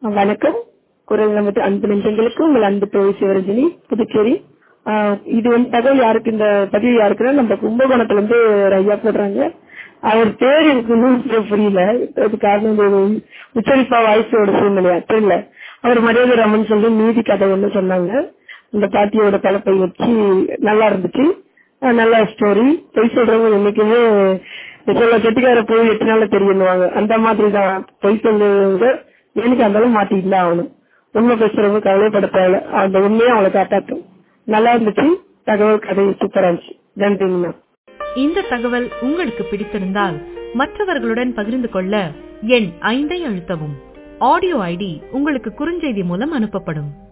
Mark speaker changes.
Speaker 1: வணக்கம் குரல் நமது அன்பு நெஞ்சங்களுக்கு உங்கள் அன்பு தோழி சிவரஞ்சனி புதுச்சேரி ஆஹ் இது வந்து தகவல் யாருக்கு இந்த பதிவு யாருக்குன்னா நம்ம கும்பகோணத்துல இருந்து ஒரு ஐயா போடுறாங்க அவர் பேர் எனக்கு இன்னும் புரியல அது காரணம் இந்த உச்சரிப்பா வாய்ஸோட சூழ்நிலையா தெரியல அவர் மரியாதை ரமன் சொல்லி நீதி கதை ஒண்ணு சொன்னாங்க இந்த பாட்டியோட தலைப்பை வச்சு நல்லா இருந்துச்சு ஆஹ் நல்ல ஸ்டோரி பொய் சொல்றவங்க என்னைக்குமே சொல்ல கெட்டிக்கார போய் எட்டு நாள்ல தெரியணுவாங்க அந்த மாதிரி தான் பொய் சொல்லுவங்க எனக்கு அந்த மாட்டிட்டு தான் ஆகணும் உண்மை பேசுறவங்க கவலைப்பட தேவை அந்த உண்மையை அவங்களை காப்பாற்றும் நல்லா இருந்துச்சு தகவல் கதை சூப்பரா இருந்துச்சு நன்றிங்கண்ணா
Speaker 2: இந்த தகவல் உங்களுக்கு பிடித்திருந்தால் மற்றவர்களுடன் பகிர்ந்து கொள்ள எண் ஐந்தை அழுத்தவும் ஆடியோ ஐடி உங்களுக்கு குறுஞ்செய்தி மூலம் அனுப்பப்படும்